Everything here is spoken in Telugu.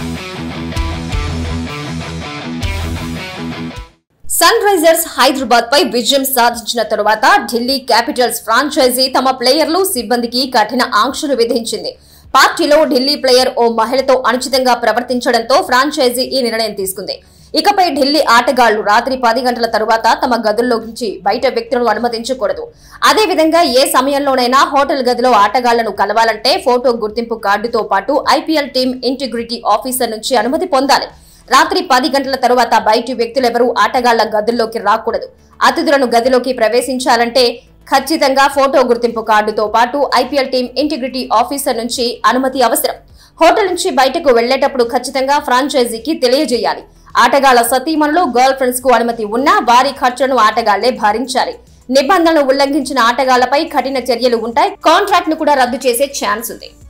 సన్ రైజర్స్ హైదరాబాద్ పై విజయం సాధించిన తరువాత ఢిల్లీ క్యాపిటల్స్ ఫ్రాంచైజీ తమ ప్లేయర్లు సిబ్బందికి కఠిన ఆంక్షలు విధించింది పార్టీలో ఢిల్లీ ప్లేయర్ ఓ మహిళతో అనుచితంగా ప్రవర్తించడంతో ఫ్రాంచైజీ ఈ నిర్ణయం తీసుకుంది ఇకపై ఢిల్లీ ఆటగాళ్లు రాత్రి పది గంటల తరువాత తమ గదుల్లో నుంచి బయట వ్యక్తులను అనుమతించకూడదు అదేవిధంగా ఏ సమయంలోనైనా హోటల్ గదిలో ఆటగాళ్లను కలవాలంటే ఫోటో గుర్తింపు కార్డుతో పాటు ఐపీఎల్ టీం ఇంటిగ్రిటీ ఆఫీసర్ నుంచి అనుమతి పొందాలి రాత్రి పది గంటల తరువాత బయటి వ్యక్తులెవరూ ఆటగాళ్ల గదుల్లోకి రాకూడదు అతిథులను గదిలోకి ప్రవేశించాలంటే ఖచ్చితంగా ఫోటో గుర్తింపు కార్డుతో పాటు ఐపీఎల్ టీం ఇంటిగ్రిటీ ఆఫీసర్ నుంచి అనుమతి అవసరం హోటల్ నుంచి బయటకు వెళ్లేటప్పుడు ఖచ్చితంగా ఫ్రాంచైజీకి తెలియజేయాలి ఆటగాళ్ల సతీమణులు గర్ల్ ఫ్రెండ్స్ కు అనుమతి ఉన్నా వారి ఖర్చులను ఆటగాళ్లే భరించాలి నిబంధనలు ఉల్లంఘించిన ఆటగాళ్లపై కఠిన చర్యలు ఉంటాయి కాంట్రాక్ట్ ను కూడా రద్దు చేసే ఛాన్స్ ఉంది